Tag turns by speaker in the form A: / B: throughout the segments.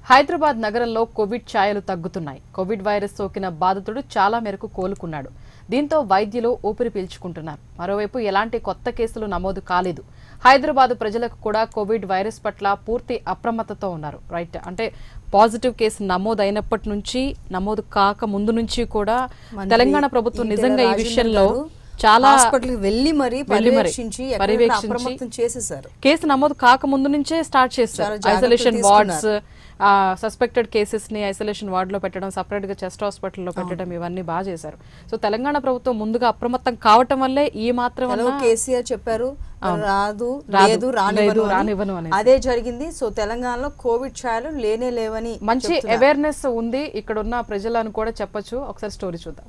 A: హైదరాబాద్ నగరంలో కోవిడ్ ఛాయలు తగ్గుతున్నాయి కోవిడ్ వైరస్ సోకిన బాధితుడు చాలా మేరకు కోలుకున్నాడు దీంతో వైద్యులు ఊపిరి పీల్చుకుంటున్నారు మరోవైపు ఎలాంటి కొత్త కేసులు నమోదు కాలేదు హైదరాబాద్ ప్రజలకు కూడా కోవిడ్ వైరస్ పట్ల పూర్తి అప్రమత్తతో ఉన్నారు రైట్ అంటే పాజిటివ్ కేసు నమోదైనప్పటి నుంచి నమోదు కాక ముందు నుంచి కూడా తెలంగాణ ప్రభుత్వం
B: ఈటెల
A: నిజంగా ఈ
B: రాజేందర్
A: విషయంలో
B: గారు
A: చాలా
B: హాస్పిటల్కి వెళ్ళి మరి
A: వెళ్ళి మరి
B: పర్యవేక్షించి ఎక్కడెక్కడ
A: పర్యవేక్షించి
B: అప్రమత్తం చేసేసారు
A: కేసు నమోదు కాక ముందు నుంచే స్టార్ట్
B: చాలా
A: చేస్తారు
B: జాగ్రత్తలు
A: ఐసోలేషన్
B: తీసుకున్నారు.
A: వార్డ్స్ సస్పెక్టెడ్ కేసెస్ ని ఐసోలేషన్ వార్డ్ లో పెట్టడం సపరేట్ గా చెస్ట్ హాస్పిటల్లో పెట్టడం ఇవన్నీ బాగా చేశారు సో తెలంగాణ ప్రభుత్వం ముందుగా అప్రమత్తం కావటం వల్లే ఈ మాత్రం
B: హలో
A: అన్నా
B: కేసీఆర్ చెప్పారు రాదు
A: రాదు,
B: లేదు
A: లేదు,
B: రానివ్వను
A: రానివ్వను
B: అని.
A: అనేసి.
B: అదే జరిగింది సో తెలంగాణలో కోవిడ్ ఛాయలు లేనే లేవని
A: మంచి
B: చెప్తున్నారు.
A: అవేర్నెస్ ఉంది ఇక్కడ ఉన్న ప్రజలను కూడా చెప్పొచ్చు ఒకసారి స్టోరీ చూద్దాం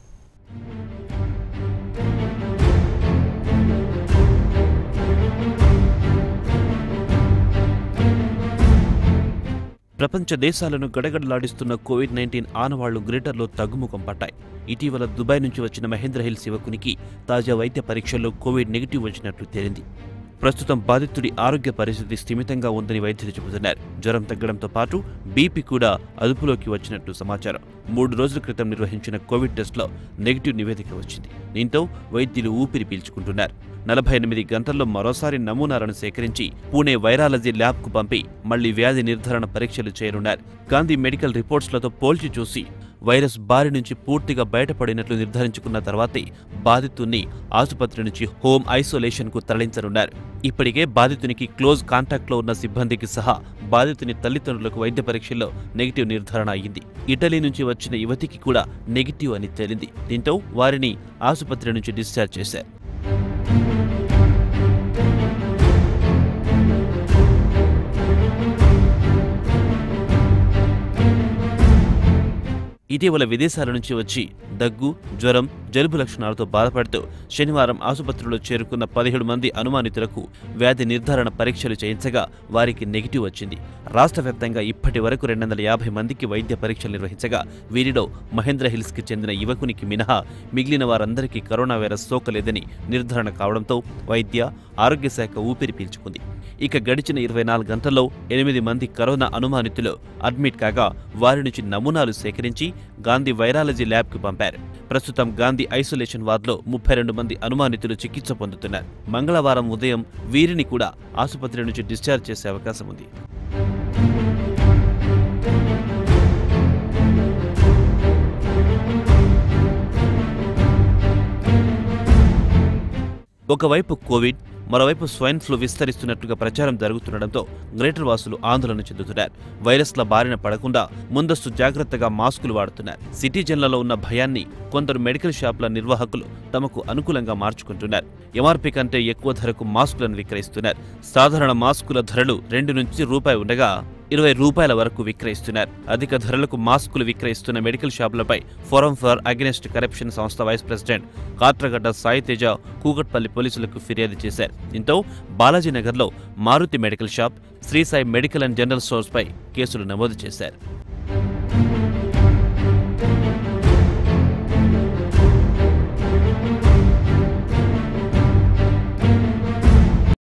C: ప్రపంచ దేశాలను గడగడలాడిస్తున్న కోవిడ్ నైన్టీన్ ఆనవాళ్లు గ్రేటర్లో తగ్గుముఖం పట్టాయి ఇటీవల దుబాయ్ నుంచి వచ్చిన మహేంద్ర హిల్స్ యువకునికి తాజా వైద్య పరీక్షల్లో కోవిడ్ నెగిటివ్ వచ్చినట్లు తేలింది ప్రస్తుతం బాధితుడి ఆరోగ్య పరిస్థితి స్థిమితంగా ఉందని వైద్యులు చెబుతున్నారు జ్వరం తగ్గడంతో పాటు బీపీ కూడా అదుపులోకి వచ్చినట్లు సమాచారం మూడు రోజుల క్రితం నిర్వహించిన కోవిడ్ టెస్ట్లో నెగిటివ్ నివేదిక వచ్చింది దీంతో వైద్యులు ఊపిరి పీల్చుకుంటున్నారు నలభై ఎనిమిది గంటల్లో మరోసారి నమూనాలను సేకరించి పూణే వైరాలజీ ల్యాబ్కు పంపి మళ్లీ వ్యాధి నిర్ధారణ పరీక్షలు చేయనున్నారు గాంధీ మెడికల్ రిపోర్ట్స్లతో పోల్చి చూసి వైరస్ బారి నుంచి పూర్తిగా బయటపడినట్లు నిర్ధారించుకున్న తర్వాతే బాధితుణ్ణి ఆసుపత్రి నుంచి హోమ్ ఐసోలేషన్కు తరలించనున్నారు ఇప్పటికే బాధితునికి క్లోజ్ కాంటాక్ట్లో ఉన్న సిబ్బందికి సహా బాధితుని తల్లిదండ్రులకు వైద్య పరీక్షల్లో నెగిటివ్ నిర్ధారణ అయ్యింది ఇటలీ నుంచి వచ్చిన యువతికి కూడా నెగిటివ్ అని తేలింది దీంతో వారిని ఆసుపత్రి నుంచి డిశ్చార్జ్ చేశారు ఇటీవల విదేశాల నుంచి వచ్చి దగ్గు జ్వరం జలుబు లక్షణాలతో బాధపడుతూ శనివారం ఆసుపత్రిలో చేరుకున్న పదిహేడు మంది అనుమానితులకు వ్యాధి నిర్ధారణ పరీక్షలు చేయించగా వారికి నెగిటివ్ వచ్చింది రాష్ట్ర వ్యాప్తంగా ఇప్పటి వరకు రెండు వందల యాభై మందికి వైద్య పరీక్షలు నిర్వహించగా వీరిలో మహేంద్ర హిల్స్కి చెందిన యువకునికి మినహా మిగిలిన వారందరికీ కరోనా వైరస్ సోకలేదని నిర్ధారణ కావడంతో వైద్య ఆరోగ్య శాఖ ఊపిరి పీల్చుకుంది ఇక గడిచిన ఇరవై నాలుగు గంటల్లో ఎనిమిది మంది కరోనా అనుమానితులు అడ్మిట్ కాగా వారి నుంచి నమూనాలు సేకరించి గాంధీ వైరాలజీ ల్యాబ్కు పంపారు ప్రస్తుతం గాంధీ ఐసోలేషన్ వార్డులో ముప్పై రెండు మంది అనుమానితులు చికిత్స పొందుతున్నారు మంగళవారం ఉదయం వీరిని కూడా ఆసుపత్రి నుంచి డిశ్చార్జ్ చేసే అవకాశం ఉంది ఒకవైపు కోవిడ్ మరోవైపు స్వైన్ ఫ్లూ విస్తరిస్తున్నట్లుగా ప్రచారం జరుగుతుండటంతో గ్రేటర్ వాసులు ఆందోళన చెందుతున్నారు వైరస్ల బారిన పడకుండా ముందస్తు జాగ్రత్తగా మాస్కులు వాడుతున్నారు సిటిజన్లలో ఉన్న భయాన్ని కొందరు మెడికల్ షాపుల నిర్వాహకులు తమకు అనుకూలంగా మార్చుకుంటున్నారు ఎంఆర్పీ కంటే ఎక్కువ ధరకు మాస్కులను విక్రయిస్తున్నారు సాధారణ మాస్కుల ధరలు రెండు నుంచి రూపాయి ఉండగా ఇరవై రూపాయల వరకు విక్రయిస్తున్నారు అధిక ధరలకు మాస్కులు విక్రయిస్తున్న మెడికల్ షాపులపై ఫోరం ఫర్ అగెనిస్ట్ కరప్షన్ సంస్థ వైస్ ప్రెసిడెంట్ కాట్రగడ్డ సాయి తేజ కూకట్పల్లి పోలీసులకు ఫిర్యాదు చేశారు దీంతో బాలాజీనగర్లో Maruthi medical shop Shri Sai medical and general స్టోర్స్పై కేసులు నమోదు చేశారు